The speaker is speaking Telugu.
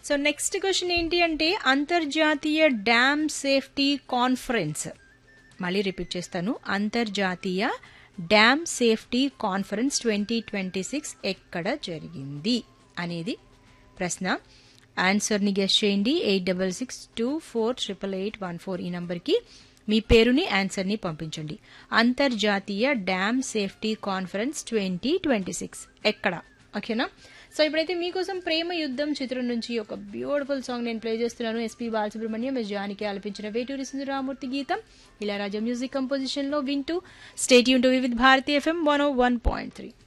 సో నెక్స్ట్ క్వశ్చన్ ఏంటి అంటే అంతర్జాతీయ డ్యామ్ సేఫ్టీ కాన్ఫరెన్స్ మళ్ళీ రిపీట్ చేస్తాను అంతర్జాతీయ dam safety conference twenty twenty six ఎక్కడ జరిగింది అనేది ప్రశ్న ఆన్సర్ని గెస్ట్ చేయండి eight double six two four triple eight one four ఈ నంబర్కి మీ పేరుని ఆన్సర్ని పంపించండి అంతర్జాతీయ dam safety conference twenty twenty six ఎక్కడ ఓకేనా సో ఇప్పుడైతే మీకోసం ప్రేమ యుద్ధం చిత్రం నుంచి ఒక బ్యూటిఫుల్ సాంగ్ నేను ప్లే చేస్తున్నాను ఎస్పీ బాలసుబ్రహ్మణ్యం ఎస్ జానికి ఆలపించిన వేటూరి సుందరామూర్తి గీతం ఇళయరాజా మ్యూజిక్ కంపోజిషన్ లో వింటూ స్టేట్ యూన్ to with Bharati FM one oh one point three